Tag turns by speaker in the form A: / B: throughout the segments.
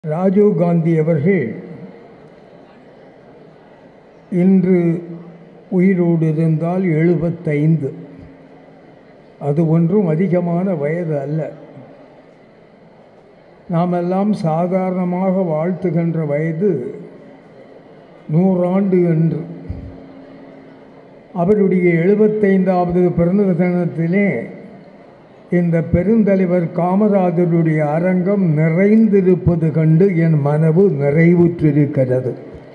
A: ராஜீவ் காந்தி அவர்கள் இன்று உயிரோடு இருந்தால் எழுபத்தைந்து அது ஒன்றும் அதிகமான வயது அல்ல நாமெல்லாம் சாதாரணமாக வாழ்த்துகின்ற வயது நூறாண்டு என்று அவருடைய எழுபத்தைந்தாவது பிறந்த தினத்திலே இந்த பெருந்தலைவர் காமராஜருடைய அரங்கம் நிறைந்திருப்பது கண்டு என் மனவு நிறைவுற்றிருக்கிறது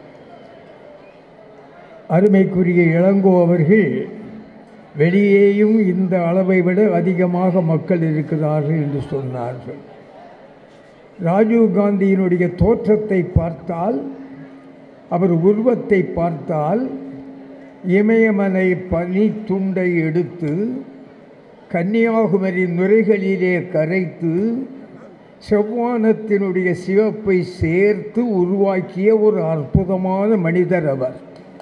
A: அருமைக்குரிய இளங்கோ அவர்கள் வெளியேயும் இந்த அளவை விட அதிகமாக மக்கள் இருக்கிறார்கள் என்று சொன்னார்கள் ராஜீவ் காந்தியினுடைய தோற்றத்தை பார்த்தால் அவர் உருவத்தை பார்த்தால் இமயமலை பனி துண்டை எடுத்து கன்னியாகுமரி நுரைகளிலே கரைத்து செவ்வானத்தினுடைய சிவப்பை சேர்த்து உருவாக்கிய ஒரு அற்புதமான மனிதர் அவர்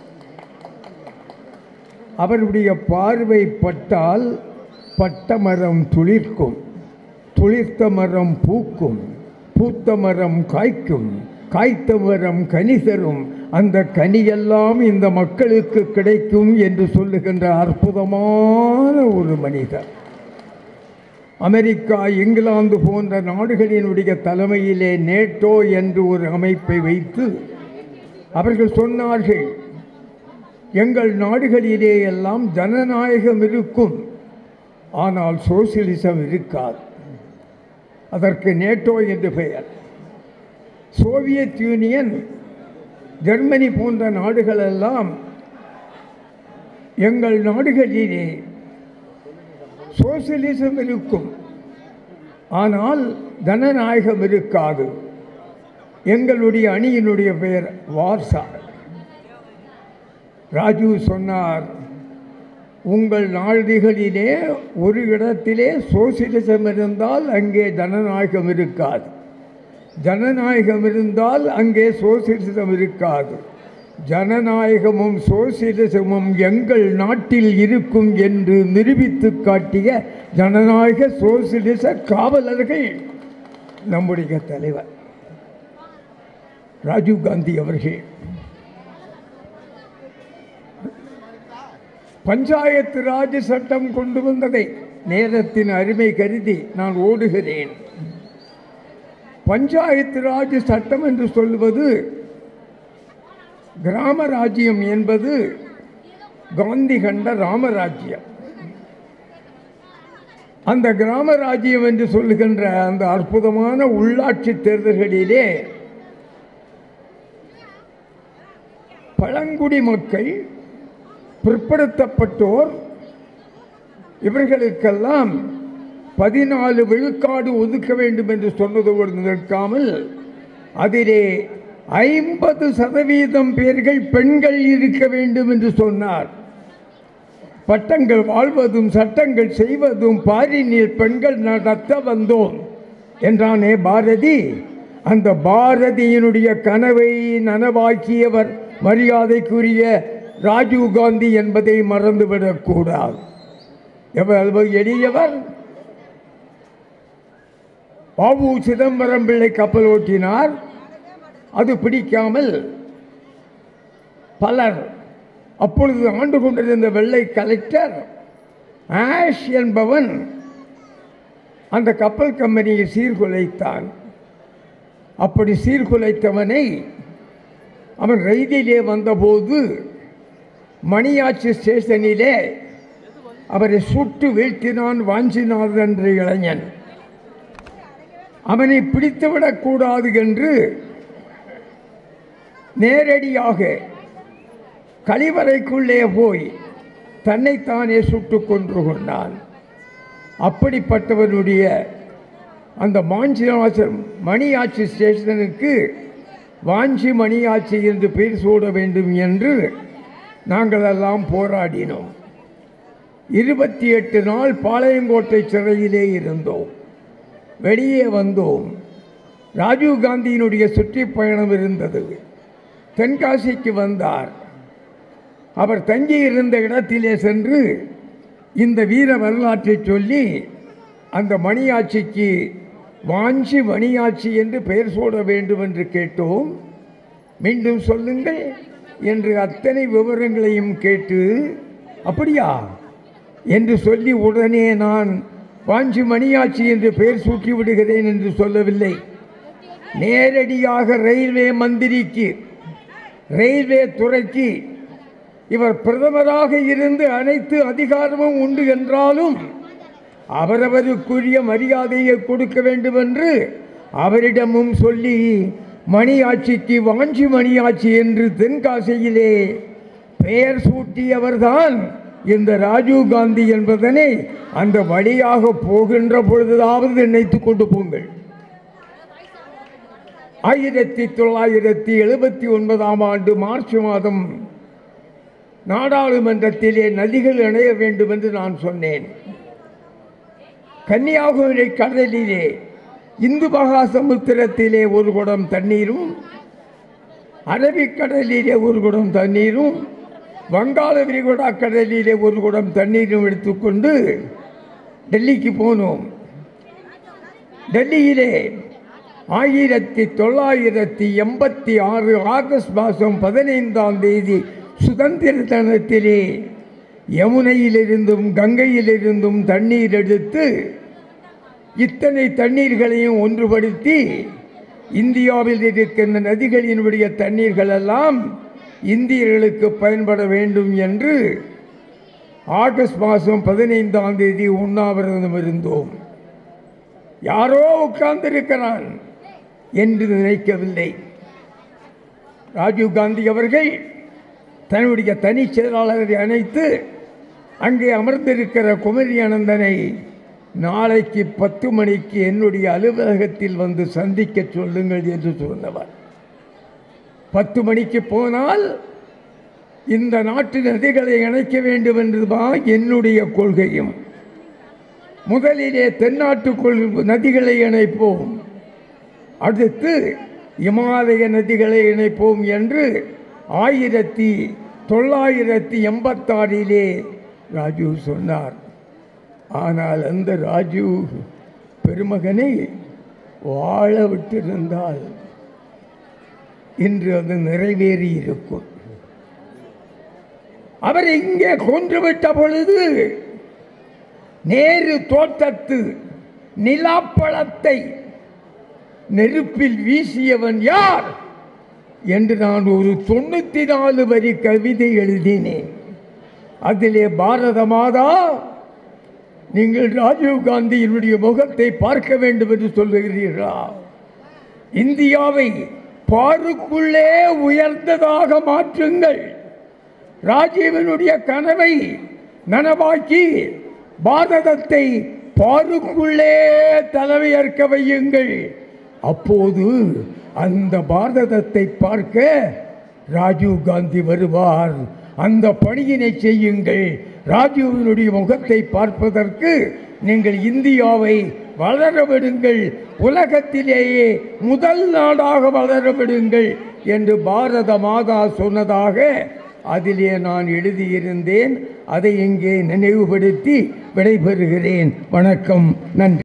A: அவருடைய பார்வை பட்டால் பட்ட மரம் துளிர்க்கும் துளிர்த்த மரம் பூக்கும் பூத்த மரம் காய்க்கும் காய்த்த மரம் கனி தரும் அந்த கனியெல்லாம் இந்த மக்களுக்கு கிடைக்கும் என்று சொல்லுகின்ற அற்புதமான ஒரு மனிதர் அமெரிக்கா இங்கிலாந்து போன்ற நாடுகளினுடைய தலைமையிலே நேட்டோ என்று ஒரு அமைப்பை வைத்து அவர்கள் சொன்னார்கள் எங்கள் நாடுகளிலே எல்லாம் ஜனநாயகம் இருக்கும் ஆனால் சோசியலிசம் இருக்காது அதற்கு நேட்டோ என்று பெயர் சோவியத் யூனியன் ஜெர்மனி போன்ற நாடுகளெல்லாம் எங்கள் நாடுகளிலே சோசியலிசம் இருக்கும் ஆனால் ஜனநாயகம் இருக்காது எங்களுடைய அணியினுடைய பெயர் வார்சா ராஜீவ் சொன்னார் உங்கள் நாடுகளிலே ஒரு இடத்திலே சோசியலிசம் இருந்தால் அங்கே ஜனநாயகம் இருக்காது ஜனநாயகம் இருந்தால் அங்கே சோசியலிசம் இருக்காது ஜனநாயகமும் சோசியலிசமும் எங்கள் நாட்டில் இருக்கும் என்று நிரூபித்து காட்டிய ஜனநாயக சோசியலிச காவலர்கள் நம்முடைய தலைவர் ராஜீவ் காந்தி அவர்கள் பஞ்சாயத்து ராஜ் சட்டம் கொண்டு வந்ததை நேரத்தின் அருமை கருதி நான் ஓடுகிறேன் பஞ்சாயத்து ராஜ் சட்டம் என்று சொல்வது கிராம ராஜ்யம் என்பது காந்தி கண்ட ராமராஜ்யம் அந்த கிராம ராஜ்யம் என்று சொல்லுகின்ற அந்த அற்புதமான உள்ளாட்சி தேர்தல்களிலே பழங்குடி மக்கள் பிற்படுத்தப்பட்டோர் இவர்களுக்கெல்லாம் பதினாலு விழுக்காடு ஒதுக்க வேண்டும் என்று சொன்னதோடு நிற்காமல் அதிலே ஐம்பது சதவீதம் பேர்கள் பெண்கள் இருக்க வேண்டும் என்று சொன்னார் பட்டங்கள் வாழ்வதும் சட்டங்கள் செய்வதும் பாரினில் பெண்கள் நடத்த வந்தோம் என்றானே பாரதி அந்த பாரதியினுடைய கனவை நனவாக்கியவர் மரியாதைக்குரிய ராஜீவ் காந்தி என்பதை மறந்துவிடக்கூடாது எவ்வளவு எளியவர் பாபு சிதம்பரம் பிள்ளை கப்பல் ஓட்டினார் அது பிடிக்காமல் பலர் அப்பொழுது ஆண்டு கொண்டிருந்த வெள்ளை கலெக்டர் ஆஷ் என்பவன் அந்த கப்பல் கம்பெனியை சீர்குலைத்தான் அப்படி சீர்குலைத்தவனை அவன் ரயிலிலே வந்தபோது மணியாச்சி ஸ்டேஷனிலே அவரை சுட்டு வீழ்த்தினான் வாஞ்சிநாதன் என்ற இளைஞன் அவனை பிடித்துவிடக்கூடாது என்று நேரடியாக கழிவறைக்குள்ளே போய் தன்னைத்தானே சுட்டு கொன்று கொண்டான் அப்படிப்பட்டவனுடைய அந்த மாஞ்சிநாசம் மணியாச்சி ஸ்டேஷனுக்கு வாஞ்சி மணியாச்சி என்று பெயர் சூட வேண்டும் என்று நாங்கள் எல்லாம் போராடினோம் இருபத்தி எட்டு நாள் பாளையங்கோட்டை சிறையிலே இருந்தோம் வெளியே வந்தோம் ராஜீவ் காந்தியினுடைய சுற்றுப்பயணம் இருந்தது தென்காசிக்கு வந்தார் அவர் தங்கி இருந்த இடத்திலே சென்று இந்த வீர வரலாற்றை சொல்லி அந்த மணியாட்சிக்கு வாஞ்சி வணியாட்சி என்று பெயர் சூட வேண்டும் என்று கேட்டோம் மீண்டும் சொல்லுங்கள் என்று அத்தனை விவரங்களையும் கேட்டு அப்படியா என்று சொல்லி உடனே நான் வாஞ்சி மணியாட்சி என்று பெயர் சூட்டி விடுகிறேன் என்று சொல்லவில்லை நேரடியாக ரயில்வே மந்திரிக்கு ரயில்வே துறைக்கு இவர் பிரதமராக இருந்து அனைத்து அதிகாரமும் உண்டு என்றாலும் அவரவருக்குரிய மரியாதையை கொடுக்க வேண்டும் என்று அவரிடமும் சொல்லி மணியாட்சிக்கு வாஞ்சி மணியாட்சி என்று தென்காசியிலே பெயர் சூட்டியவர்தான் இந்த ராஜீவ் காந்தி என்பதனை அந்த வழியாக போகின்ற பொழுதாவது நினைத்து கொண்டு போங்கள் ஆயிரத்தி தொள்ளாயிரத்தி எழுபத்தி ஒன்பதாம் ஆண்டு மார்ச் மாதம் நாடாளுமன்றத்திலே நதிகள் இணைய வேண்டும் என்று நான் சொன்னேன் கன்னியாகுமரி கடலிலே இந்து மகா சமுத்திரத்திலே ஒரு குடம் தண்ணீரும் அரபிக்கடலிலே ஒரு குடம் தண்ணீரும் வங்காள விரிகுடா கடலிலே ஒரு குடம் தண்ணீரும் எடுத்துக்கொண்டு டெல்லிக்கு போனோம் டெல்லியிலே ஆயிரத்தி தொள்ளாயிரத்தி எண்பத்தி ஆறு ஆகஸ்ட் மாதம் பதினைந்தாம் தேதி சுதந்திர தினத்திலே யமுனையிலிருந்தும் கங்கையிலிருந்தும் தண்ணீர் எடுத்து இத்தனை தண்ணீர்களையும் ஒன்றுபடுத்தி இந்தியாவில் இருக்கின்ற நதிகளினுடைய தண்ணீர்கள் எல்லாம் இந்தியர்களுக்கு பயன்பட வேண்டும் என்று ஆகஸ்ட் மாதம் பதினைந்தாம் தேதி உண்ணாவிரதம் இருந்தோம் யாரோ உட்கார்ந்திருக்கிறான் என்று நினைக்கவில்லை ராஜீவ் காந்தி அவர்கள் தன்னுடைய தனிச் செயலாளரை அணைத்து அங்கே அமர்ந்திருக்கிற குமரி அனந்தனை நாளைக்கு பத்து மணிக்கு என்னுடைய அலுவலகத்தில் வந்து சந்திக்க சொல்லுங்கள் என்று சொன்னவர் பத்து மணிக்கு போனால் இந்த நாட்டு நதிகளை இணைக்க வேண்டும் என்றுதான் என்னுடைய கொள்கையும் முதலிலே தென்னாட்டுக்குள் நதிகளை இணைப்போம் அடுத்து இமாலய நதிகளை இணைப்போம் என்று ஆயிரத்தி தொள்ளாயிரத்தி எண்பத்தாறிலே ராஜு சொன்னார் ஆனால் அந்த ராஜு பெருமகனை வாழ விட்டிருந்தால் இன்று அது நிறைவேறி இருக்கும் அவர் இங்கே கொன்றுவிட்ட பொழுது நேரு தோட்டத்து நிலாப்பழத்தை நெருப்பில் வீசியவன் யார் என்று நான் ஒரு தொண்ணூத்தி நாலு வரி கவிதை எழுதினேன் அதிலே பாரத மாதா நீங்கள் ராஜீவ் காந்தியினுடைய முகத்தை பார்க்க வேண்டும் என்று சொல்லுகிறீர்களா இந்தியாவை பாருக்குள்ளே உயர்ந்ததாக மாற்றுங்கள் ராஜீவனுடைய கனவை நனவாக்கி பாரதத்தை பாருக்குள்ளே தலைமையேற்க வையுங்கள் அப்போது அந்த பாரதத்தை பார்க்க ராஜீவ் காந்தி வருவார் அந்த பணியினை செய்யுங்கள் ராஜீவனுடைய முகத்தை பார்ப்பதற்கு நீங்கள் இந்தியாவை வளர விடுங்கள் உலகத்திலேயே முதல் நாடாக வளர விடுங்கள் என்று பாரத மாதா சொன்னதாக அதிலே நான் எழுதியிருந்தேன் அதை இங்கே நினைவுபடுத்தி விடைபெறுகிறேன் வணக்கம் நன்றி